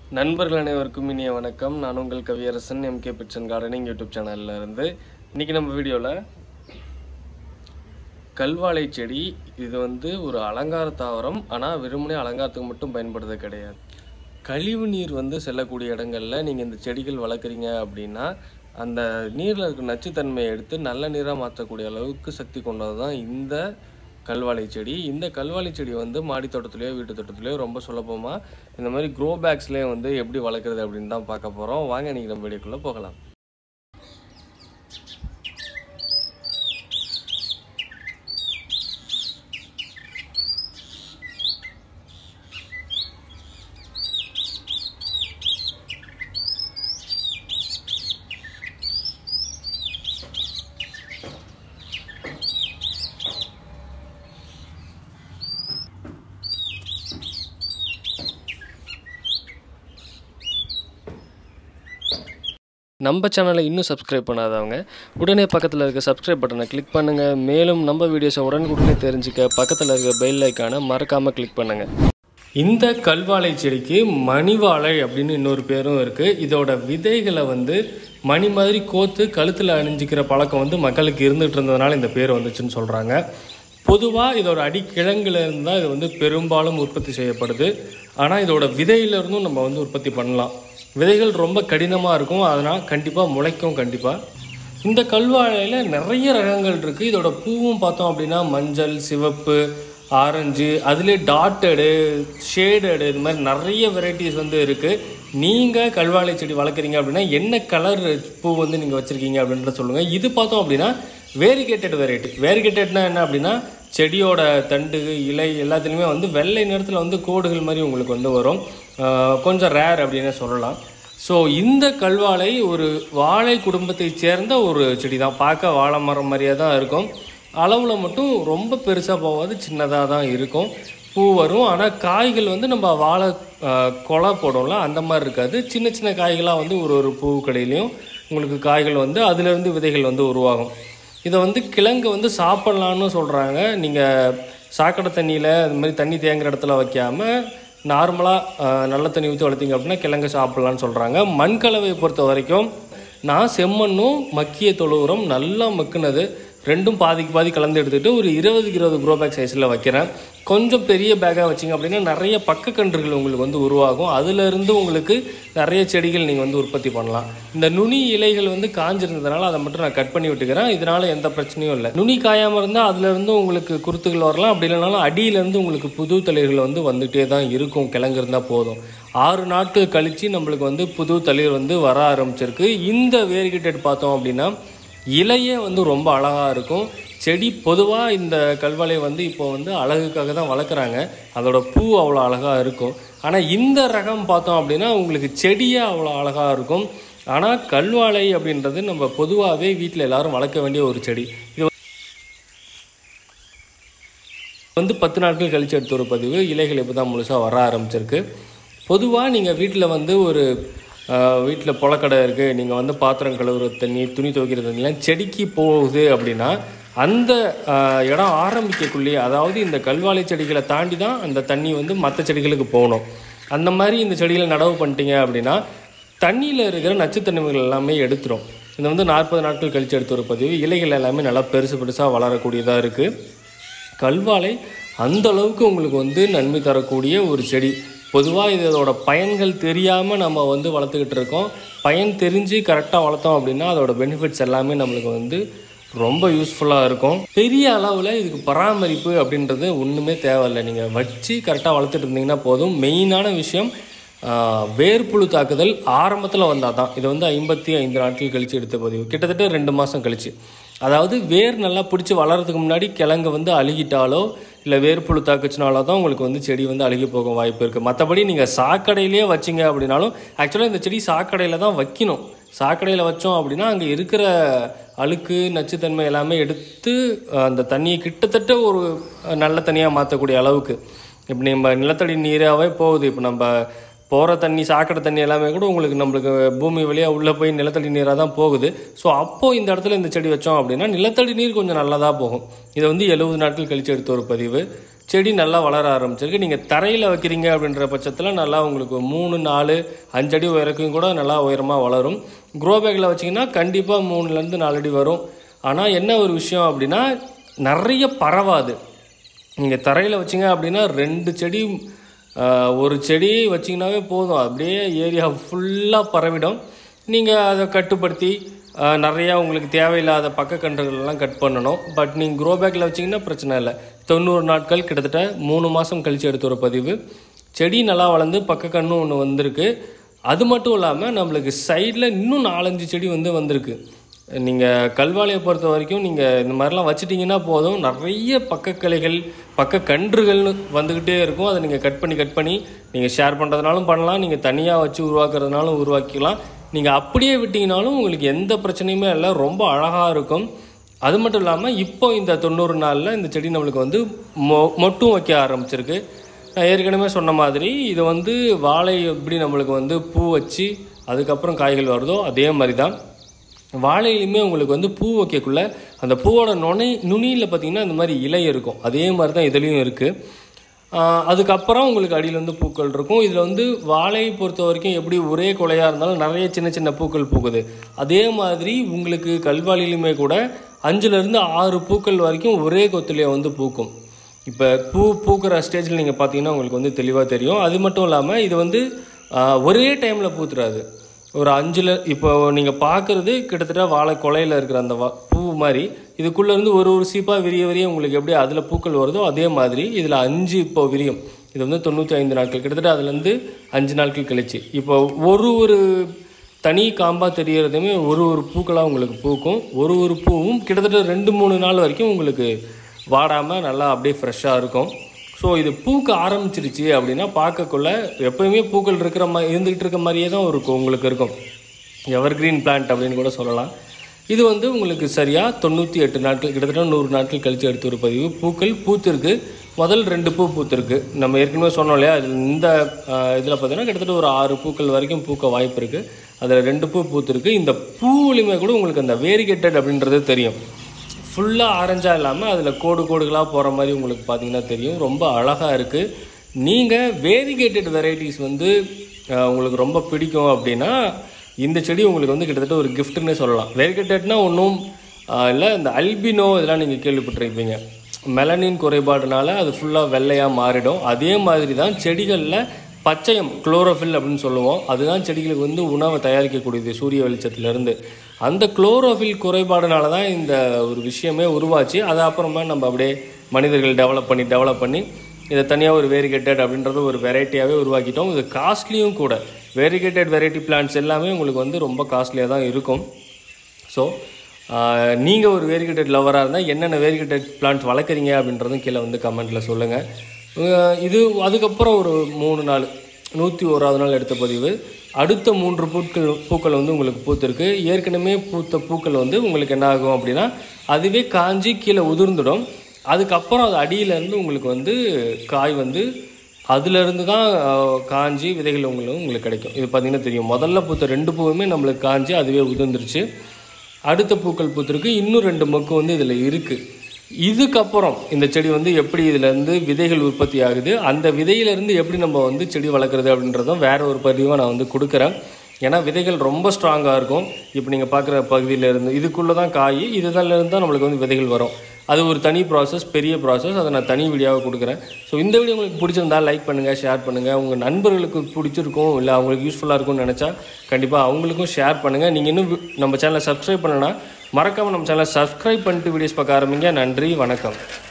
நண்பர்கள் அனைவருக்கும் இனிய வணக்கம் நான் உங்கள் கவியரசன் எம்கே பிட்சன் கார்டனிங் யூடியூப் சேனல்ல இருந்து இன்னைக்கு நம்ம வீடியோவில் கல்வாழை செடி இது வந்து ஒரு அலங்கார தாவரம் ஆனால் வெறுமனே அலங்காரத்துக்கு மட்டும் பயன்படுறது கிடையாது கழிவு நீர் வந்து செல்லக்கூடிய இடங்கள்ல நீங்கள் இந்த செடிகள் வளர்க்குறீங்க அப்படின்னா அந்த நீரில் இருக்க நச்சுத்தன்மையை எடுத்து நல்ல நீராக மாற்றக்கூடிய அளவுக்கு சக்தி கொண்டது தான் இந்த கல்வாழை செடி இந்த கல்வாழை செடி வந்து மாடி தோட்டத்துலேயோ வீட்டு தோட்டத்துலேயோ ரொம்ப சுலபமாக இந்த மாதிரி க்ரோ பேக்ஸ்லேயே வந்து எப்படி வளர்க்குறது அப்படின்னு தான் பார்க்க போகிறோம் வாங்க நீங்கள் நம்ம வீடியோக்குள்ளே போகலாம் நம்ம சேனலை இன்னும் சப்ஸ்கிரைப் பண்ணாதவங்க உடனே பக்கத்தில் இருக்க சப்ஸ்கிரைப் பட்டனை கிளிக் பண்ணுங்கள் மேலும் நம்ம வீடியோஸை உடனுக்குடனே தெரிஞ்சுக்க பக்கத்தில் இருக்க பெல் ஐக்கானை மறக்காமல் கிளிக் பண்ணுங்கள் இந்த கல்வாழை செடிக்கு மணிவாழை அப்படின்னு இன்னொரு பேரும் இருக்குது இதோட விதைகளை வந்து மணி மாதிரி கோத்து கழுத்தில் அணிஞ்சிக்கிற பழக்கம் வந்து மக்களுக்கு இருந்துகிட்டு இருந்ததுனால இந்த பேர் வந்துச்சுன்னு சொல்கிறாங்க பொதுவாக இதோட அடிக்கிழங்குல இருந்து தான் இது வந்து பெரும்பாலும் உற்பத்தி செய்யப்படுது ஆனால் இதோட விதையிலிருந்தும் நம்ம வந்து உற்பத்தி பண்ணலாம் விதைகள் ரொம்ப கடினமாக இருக்கும் அதனால் கண்டிப்பாக முளைக்கும் கண்டிப்பாக இந்த கல்வாழையில் நிறைய ரகங்கள் இருக்குது இதோட பூவும் பார்த்தோம் அப்படின்னா மஞ்சள் சிவப்பு ஆரஞ்சு அதுலேயே டாட்டடு ஷேடடு இது மாதிரி நிறைய வெரைட்டிஸ் வந்து இருக்குது நீங்கள் கல்வாழை செடி வளர்க்குறீங்க அப்படின்னா என்ன கலர் பூ வந்து நீங்கள் வச்சுருக்கீங்க அப்படின்றத சொல்லுங்கள் இது பார்த்தோம் அப்படின்னா வேரிகேட்டட் வெரைட்டி வேரிகேட்டட்னா என்ன அப்படின்னா செடியோட தண்டு இலை எல்லாத்துலேயுமே வந்து வெள்ளை நிறத்தில் வந்து கோடுகள் மாதிரி உங்களுக்கு வந்து வரும் ஆஹ் கொஞ்சம் ரேர் அப்படின்னு சொல்லலாம் ஸோ இந்த கல்வாழை ஒரு வாழை குடும்பத்தை சேர்ந்த ஒரு செடி தான் பார்க்க வாழை மரம் மாதிரியே தான் இருக்கும் அளவில் மட்டும் ரொம்ப பெருசாக போகாது சின்னதாக தான் இருக்கும் பூ வரும் ஆனால் காய்கள் வந்து நம்ம வாழை ஆஹ், கொலை போடும்ல அந்த மாதிரி இருக்காது சின்ன சின்ன காய்களாக வந்து ஒரு ஒரு பூ கடையிலையும் உங்களுக்கு காய்கள் வந்து அதுலேருந்து விதைகள் வந்து உருவாகும் இதை வந்து கிழங்கு வந்து சாப்பிட்லான்னு சொல்கிறாங்க நீங்கள் சாக்கடை தண்ணியில் இந்த மாதிரி தண்ணி தேங்குற இடத்துல வைக்காமல் நார்மலாக நல்ல தண்ணி ஊற்றி வளர்த்தீங்க அப்படின்னா கிழங்கு சாப்பிட்லான்னு சொல்கிறாங்க மண் கலவையை பொறுத்த வரைக்கும் நான் செம்மண்ணும் மக்கிய தொழு உரம் நல்லா மக்குனது ரெண்டும் பாதிக்கு பாதி கலந்து எடுத்துகிட்டு ஒரு இருபதுக்கு இருபது க்ரோ பேக் சைஸில் வைக்கிறேன் கொஞ்சம் பெரிய பேக்காக வச்சிங்க அப்படின்னா நிறைய பக்கக்கன்றுகள் உங்களுக்கு வந்து உருவாகும் அதுலேருந்து உங்களுக்கு நிறைய செடிகள் நீங்கள் வந்து உற்பத்தி பண்ணலாம் இந்த நுனி இலைகள் வந்து காஞ்சிருந்ததுனால அதை மட்டும் நான் கட் பண்ணி விட்டுக்கிறேன் இதனால் எந்த பிரச்சனையும் இல்லை நுனி காயாமல் இருந்தால் அதுலேருந்து உங்களுக்கு குருத்துகள் வரலாம் அப்படி இல்லைனாலும் அடியிலேருந்து உங்களுக்கு புது தளிர்கள் வந்து வந்துகிட்டே தான் இருக்கும் கிழங்கு இருந்தால் போதும் ஆறு நாட்கள் கழித்து நம்மளுக்கு வந்து புது தளிர் வந்து வர ஆரம்பிச்சிருக்கு இந்த வேர்கிட்டட் பார்த்தோம் அப்படின்னா இலையே வந்து ரொம்ப அழகாக இருக்கும் செடி பொதுவாக இந்த கல்வாழை வந்து இப்போ வந்து அழகுக்காக தான் வளர்க்குறாங்க அதோட பூ அவ்வளோ அழகாக இருக்கும் ஆனால் இந்த ரகம் பார்த்தோம் அப்படின்னா உங்களுக்கு செடியே அவ்வளோ அழகாக இருக்கும் ஆனால் கல்வாழை அப்படின்றது நம்ம பொதுவாகவே வீட்டில் எல்லாரும் வளர்க்க வேண்டிய ஒரு செடி இது வந்து பத்து நாட்கள் கழிச்சு எடுத்த ஒரு பதிவு இலைகள் இப்போ தான் முழுசாக வர ஆரம்பிச்சிருக்கு பொதுவாக நீங்கள் வீட்டில் வந்து ஒரு வீட்டில் புழக்கடை இருக்குது நீங்கள் வந்து பாத்திரம் கழுவுற தண்ணி துணி துவைக்கிற தண்ணிலாம் செடிக்கு போகுது அப்படின்னா அந்த ஆஹ், இடம் ஆரம்பிக்கக்குள்ளேயே அதாவது இந்த கல்வாழை செடிகளை தாண்டி தான் அந்த தண்ணி வந்து மற்ற செடிகளுக்கு போகணும் அந்த மாதிரி இந்த செடிகளை நடவு பண்ணிட்டீங்க அப்படின்னா தண்ணியில் இருக்கிற நச்சுத்தன்மைகள் எல்லாமே எடுத்துரும் இது வந்து நாற்பது நாட்கள் கழிச்சு எடுத்த ஒரு பதிவு இலைகள் எல்லாமே நல்லா பெருசு பெருசாக வளரக்கூடியதாக இருக்குது கல்வாழை அந்த அளவுக்கு உங்களுக்கு வந்து நன்மை தரக்கூடிய ஒரு செடி பொதுவாக இதோட பயன்கள் தெரியாமல் நம்ம வந்து வளர்த்துக்கிட்டு இருக்கோம் பயன் தெரிஞ்சு கரெக்டாக வளர்த்தோம் அப்படின்னா அதோட பெனிஃபிட்ஸ் எல்லாமே நம்மளுக்கு வந்து ரொம்ப யூஸ்ஃபுல்லாக இருக்கும் பெரிய அளவில் இதுக்கு பராமரிப்பு அப்படின்றது ஒன்றுமே தேவையில்லை நீங்கள் வச்சு கரெக்டாக வளர்த்துட்டு இருந்தீங்கன்னா போதும் மெயினான விஷயம் ஆஹ், வேர்ப்புழு தாக்குதல் ஆரம்பத்தில் வந்தால் தான் இது வந்து ஐம்பத்தி ஐந்து நாட்கள் கழித்து எடுத்த பதிவு கிட்டத்தட்ட ரெண்டு மாதம் கழிச்சு அதாவது வேர் நல்லா பிடிச்சி வளர்கிறதுக்கு முன்னாடி கிழங்கு வந்து அழுகிட்டாலோ இல்லை வேர்ப்புழு தாக்குச்சினாலோ தான் உங்களுக்கு வந்து செடி வந்து அழுகி போக வாய்ப்பு இருக்குது மற்றபடி நீங்கள் சாக்கடையிலேயே வச்சிங்க அப்படின்னாலும் ஆக்சுவலாக இந்த செடி சாக்கடையில் தான் வைக்கணும் சாக்கடையில் வச்சோம் அப்படின்னா அங்கே இருக்கிற அழுக்கு நச்சுத்தன்மை எல்லாமே எடுத்து அஹ், அந்த தண்ணியை கிட்டத்தட்ட ஒரு அஹ், நல்ல தண்ணியாக மாற்றக்கூடிய அளவுக்கு இப்போ நம்ம நிலத்தடி நீராகவே போகுது இப்போ நம்ம போகிற தண்ணி சாக்கடை தண்ணி எல்லாமே கூட உங்களுக்கு நம்மளுக்கு பூமி வழியாக உள்ளே போய் நிலத்தடி நீராக தான் போகுது ஸோ அப்போது இந்த இடத்துல இந்த செடி வச்சோம் அப்படின்னா நிலத்தடி நீர் கொஞ்சம் நல்லதாக போகும் இது வந்து எழுபது நாட்கள் கழிச்சு எடுத்த ஒரு பதிவு செடி நல்லா வளர ஆரம்பிச்சிருக்கு நீங்கள் தரையில் வைக்கிறீங்க அப்படின்ற பட்சத்தில் நல்லா உங்களுக்கு மூணு நாலு அஞ்சடி உயரக்கும் கூட நல்லா உயரமாக வளரும் க்ரோ பேக்கில் வச்சிங்கன்னா கண்டிப்பாக மூணுலேருந்து நாலு அடி வரும் ஆனால் என்ன ஒரு விஷயம் அப்படின்னா நிறைய பரவாது நீங்கள் தரையில் வச்சிங்க அப்படின்னா ரெண்டு செடி ஆஹ், ஒரு செடி வச்சிங்கனாவே போதும் அப்படியே ஏரியா ஃபுல்லாக பரவிடும் நீங்கள் அதை கட்டுப்படுத்தி ஆஹ், நிறையா உங்களுக்கு தேவையில்லாத பக்க கன்றுகளெல்லாம் கட் பண்ணணும் பட் நீங்கள் க்ரோ பேக்கில் வச்சிங்கன்னா பிரச்சனை இல்லை தொண்ணூறு நாட்கள் கிட்டத்தட்ட மூணு மாதம் கழித்து எடுத்த ஒரு பதிவு செடி நல்லா வளர்ந்து பக்க கன்று ஒன்று வந்திருக்கு அது மட்டும் இல்லாமல் நம்மளுக்கு சைடில் இன்னும் நாலஞ்சு செடி வந்து வந்திருக்கு நீங்கள் கல்வாழையை பொறுத்த வரைக்கும் நீங்கள் இந்த மாதிரிலாம் வச்சிட்டிங்கன்னா போதும் நிறைய பக்கக்கிளைகள் பக்க கன்றுகள்னு வந்துக்கிட்டே இருக்கும் அதை நீங்கள் கட் பண்ணி கட் பண்ணி நீங்கள் ஷேர் பண்ணுறதுனாலும் பண்ணலாம் நீங்கள் தனியாக வச்சு உருவாக்குறதுனாலும் உருவாக்கிக்கலாம் நீங்கள் அப்படியே விட்டிங்கனாலும் உங்களுக்கு எந்த பிரச்சனையுமே இல்லை ரொம்ப அழகாக இருக்கும் அது மட்டும் இல்லாமல் இப்போ இந்த தொண்ணூறு நாளில் இந்த செடி நம்மளுக்கு வந்து மொ மொட்டும் வைக்க ஆரம்பிச்சிருக்கு நான் ஏற்கனவே சொன்ன மாதிரி இது வந்து வாழை எப்படி நம்மளுக்கு வந்து பூ வச்சு அதுக்கப்புறம் காய்கள் வருதோ அதே மாதிரி தான் வாழையிலுமே உங்களுக்கு வந்து பூ வைக்கக்குள்ள அந்த பூவோட நுனை நுனியில் பார்த்தீங்கன்னா இந்த மாதிரி இலை இருக்கும் அதே மாதிரி தான் இதுலேயும் இருக்குது அதுக்கப்புறம் உங்களுக்கு அடியில் வந்து பூக்கள் இருக்கும் இதில் வந்து வாழையை பொறுத்த வரைக்கும் எப்படி ஒரே கொலையாக இருந்தாலும் நிறைய சின்ன சின்ன பூக்கள் பூக்குது அதே மாதிரி உங்களுக்கு கல்வாளிலுமே கூட அஞ்சுலேருந்து ஆறு பூக்கள் வரைக்கும் ஒரே கொத்துலேயே வந்து பூக்கும் இப்போ பூ பூக்கிற ஸ்டேஜில் நீங்கள் பார்த்தீங்கன்னா உங்களுக்கு வந்து தெளிவாக தெரியும் அது மட்டும் இல்லாமல் இது வந்து ஆஹ், ஒரே டைமில் பூத்துறாது ஒரு அஞ்சில் இப்போ நீங்கள் பார்க்குறது கிட்டத்தட்ட வாழை கொலையில் இருக்கிற அந்த வா பூ மாதிரி இதுக்குள்ளே இருந்து ஒரு ஒரு சீப்பாக விரிய விரிய உங்களுக்கு எப்படி அதில் பூக்கள் வருதோ அதே மாதிரி இதில் அஞ்சு இப்போ விரியும் இது வந்து தொண்ணூற்றி ஐந்து நாட்கள் கிட்டத்தட்ட அதுலேருந்து அஞ்சு நாட்கள் கழிச்சு இப்போ ஒரு ஒரு தனி காம்பாக தெரியறதுமே ஒரு ஒரு பூக்களாக உங்களுக்கு பூக்கும் ஒரு ஒரு பூவும் கிட்டத்தட்ட ரெண்டு மூணு நாள் வரைக்கும் உங்களுக்கு வாடாமல் நல்லா அப்படியே ஃப்ரெஷ்ஷாக இருக்கும் ஸோ இது பூக்க ஆரம்பிச்சிருச்சு அப்படின்னா பார்க்கக்குள்ள எப்பயுமே பூக்கள் இருக்கிற மாதிரி இருந்துகிட்டு இருக்க மாதிரியே தான் இருக்கும் உங்களுக்கு இருக்கும் எவர் கிரீன் பிளான்ட் அப்படின்னு கூட சொல்லலாம் இது வந்து உங்களுக்கு சரியாக தொண்ணூற்றி எட்டு நாட்கள் கிட்டத்தட்ட நூறு நாட்கள் கழித்து எடுத்து ஒரு பதிவு பூக்கள் பூத்திருக்கு முதல் ரெண்டு பூ பூத்திருக்கு நம்ம ஏற்கனவே சொன்னோம் இல்லையா இது இந்த இதில் பார்த்தீங்கன்னா கிட்டத்தட்ட ஒரு ஆறு பூக்கள் வரைக்கும் பூக்க வாய்ப்பு இருக்குது அதில் ரெண்டு பூ பூத்திருக்கு இந்த பூவுலையுமே கூட உங்களுக்கு அந்த வேரிகேட்டட் அப்படின்றது தெரியும் ஃபுல்லாக ஆரஞ்சாக இல்லாமல் அதில் கோடு கோடுகளாக போகிற மாதிரி உங்களுக்கு பார்த்தீங்கன்னா தெரியும் ரொம்ப அழகாக இருக்குது நீங்கள் வேரிகேட்டட் வெரைட்டிஸ் வந்து அஹ், உங்களுக்கு ரொம்ப பிடிக்கும் அப்படின்னா இந்த செடி உங்களுக்கு வந்து கிட்டத்தட்ட ஒரு கிஃப்ட்னே சொல்லலாம் வேரிகேட்டட்னா ஒன்றும் இல்லை இந்த அல்பினோ இதெல்லாம் நீங்கள் கேள்விப்பட்டிருப்பீங்க மெலனின் குறைபாடுனால அது ஃபுல்லாக வெள்ளையாக மாறிடும் அதே மாதிரி தான் செடிகளில் பச்சையம் குளோரோஃபில் அப்படின்னு சொல்லுவோம் அதுதான் செடிகளுக்கு வந்து உணவை தயாரிக்கக்கூடியது சூரிய வெளிச்சத்துலேருந்து அந்த குளோரோஃபில் குறைபாடுனால தான் இந்த ஒரு விஷயமே உருவாச்சு அது அப்புறமா நம்ம அப்படியே மனிதர்கள் டெவலப் பண்ணி டெவலப் பண்ணி இதை தனியாக ஒரு வேரிகேட்டட் அப்படின்றது ஒரு வெரைட்டியாகவே உருவாக்கிட்டோம் இது காஸ்ட்லியும் கூட வேரிகேட்டட் வெரைட்டி பிளான்ட்ஸ் எல்லாமே உங்களுக்கு வந்து ரொம்ப காஸ்ட்லியாக தான் இருக்கும் ஸோ நீங்கள் ஒரு வேரிகேட்டட் லவராக இருந்தால் என்னென்ன வேரிகேட்டட் பிளான்ட் வளர்க்குறீங்க அப்படின்றதும் கீழே வந்து கமெண்ட்டில் சொல்லுங்கள் இது அதுக்கப்புறம் ஒரு மூணு நாள் நூற்றி ஓராவது நாள் எடுத்த பதிவு அடுத்த மூன்று பூக்கள் பூக்கள் வந்து உங்களுக்கு பூத்திருக்கு ஏற்கனவே பூத்த பூக்கள் வந்து உங்களுக்கு என்ன ஆகும் அப்படின்னா அதுவே காஞ்சி கீழே உதிர்ந்துடும் அதுக்கப்புறம் அது அடியிலேருந்து உங்களுக்கு வந்து காய் வந்து அதுலேருந்து தான் அஹ், காஞ்சி விதைகள் உங்களுக்கு உங்களுக்கு கிடைக்கும் இது பார்த்தீங்கன்னா தெரியும் முதல்ல பூத்த ரெண்டு பூவுமே நம்மளுக்கு காஞ்சி அதுவே உதிர்ந்துருச்சு அடுத்த பூக்கள் பூத்திருக்கு இன்னும் ரெண்டு மொக்கு வந்து இதில் இருக்குது இதுக்கப்புறம் இந்த செடி வந்து எப்படி இதுலேருந்து விதைகள் உற்பத்தி ஆகுது அந்த விதையிலேருந்து எப்படி நம்ம வந்து செடி வளர்க்குறது அப்படின்றதும் வேற ஒரு பதிவாக நான் வந்து கொடுக்குறேன் ஏன்னா விதைகள் ரொம்ப ஸ்ட்ராங்காக இருக்கும் இப்போ நீங்கள் பார்க்குற பகுதியில இருந்து இதுக்குள்ளே தான் காய் இதுதான் இருந்து தான் நம்மளுக்கு வந்து விதைகள் வரும் அது ஒரு தனி ப்ராசஸ் பெரிய ப்ராசஸ் அதை நான் தனி வீடியோவாக கொடுக்குறேன் ஸோ இந்த வீடியோ உங்களுக்கு பிடிச்சிருந்தா லைக் பண்ணுங்கள் ஷேர் பண்ணுங்கள் உங்கள் நண்பர்களுக்கு பிடிச்சிருக்கும் இல்லை அவங்களுக்கு யூஸ்ஃபுல்லாக இருக்கும்னு நினச்சா கண்டிப்பாக அவங்களுக்கும் ஷேர் பண்ணுங்கள் நீங்கள் இன்னும் வி- நம்ம சேனலை சப்ஸ்கிரைப் பண்ணனா மறக்காமல் நம்ம சேனலை சப்ஸ்கிரைப் பண்ணிட்டு வீடியோஸ் பார்க்க ஆரம்பிங்க நன்றி வணக்கம்